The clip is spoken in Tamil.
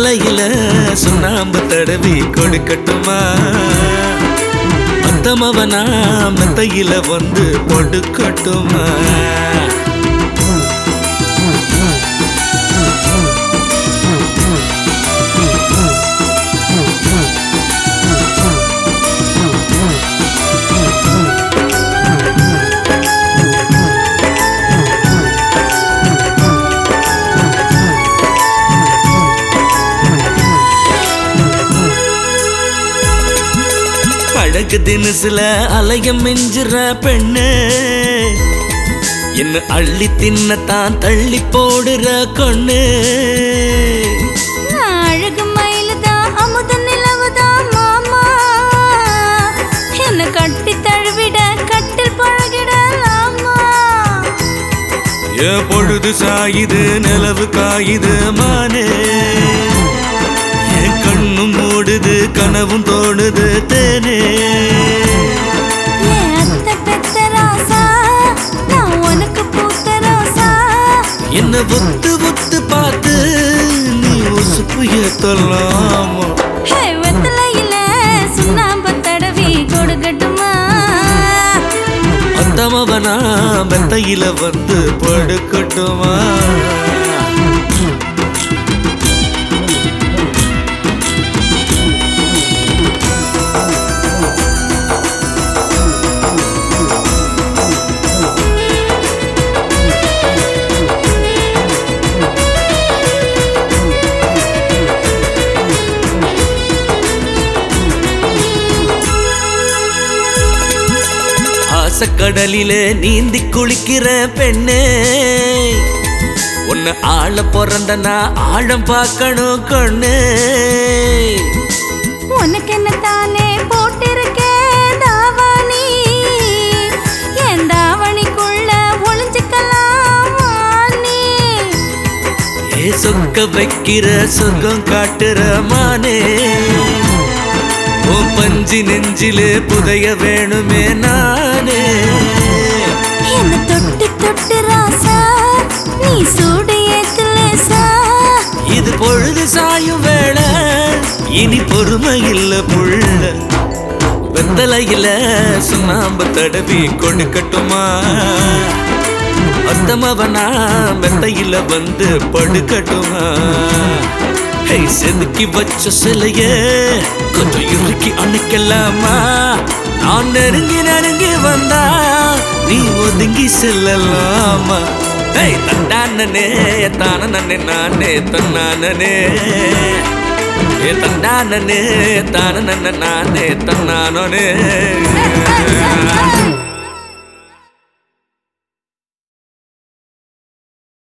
வெத்தலையில சுண்ணாம்பு தடவி கொடுக்கட்டுமா மத்தமவனா மெத்தையில வந்து கொடுக்கட்டுமா அழகு தினசுல அலையம் மிஞ்சுற பெண்ணு என்ன அள்ளி தின்னத்தான் தள்ளி போடுற கொண்ணு நான் அழகு மயிலுதான் அமுத நிலவுதான் மாமா என்ன கட்டி தழுவிட கட்டில் பழகிடலாமா என் பொழுது சாயுது நிலவு காயுது மானே என் கண்ணும் மூடுது கனவும் தோணுது தேனே என் அத்தை பெத்த ராசா நான் உனக்கு பூத்த ரோசா என்ன ஒத்து ஒத்து பார்த்து நீ உசுப்பு ஏத்தலாமா ஹே வெத்தலையில சுண்ணாம்பு தடவி கொடுக்கட்டுமா அந்தமவனா மெத்தையில வந்து படுக்கட்டுமா ஆசக்கடலிலே நீந்தி குளிக்கிற பெண்ணே உன்னை ஆள பிறந்தனா ஆழம் பார்க்கணும் கண்ணே உனக்கு என்ன தானே போட்டிருக்கேன் தாவாணி என் தாவணிக்குள்ள ஒளிஞ்சுக்கலாமா நீ ஏ சொக்க வைக்கிற சொர்க்கம் காட்டுற மானே உன் பஞ்சு நெஞ்சிலே புதைய வேணுமே நானே என்ன தொட்டு தொட்டு ராசா நீ சூடு ஏத்துலேசா இது பொழுது சாயும் வேளை இனி பொறுமை இல்ல புள்ள வெத்தலையில சுண்ணாம்பு தடவி கொடுக்கட்டுமா அத்தமவனா மெத்தையில வந்து படுக்கட்டுமா ஹை செதுக்கி வச்ச சிலைய கொஞ்சம் இறுக்கி அணைக்கலாமா நான் நெருங்கி நெருங்கி வந்தா நீ ஒதுங்கி செல்லலாமா ஹை தண்டானனே தான நன்னே நானே தன்னானனே ஏ தண்டானனே தான நன்ன நானே தன்னானே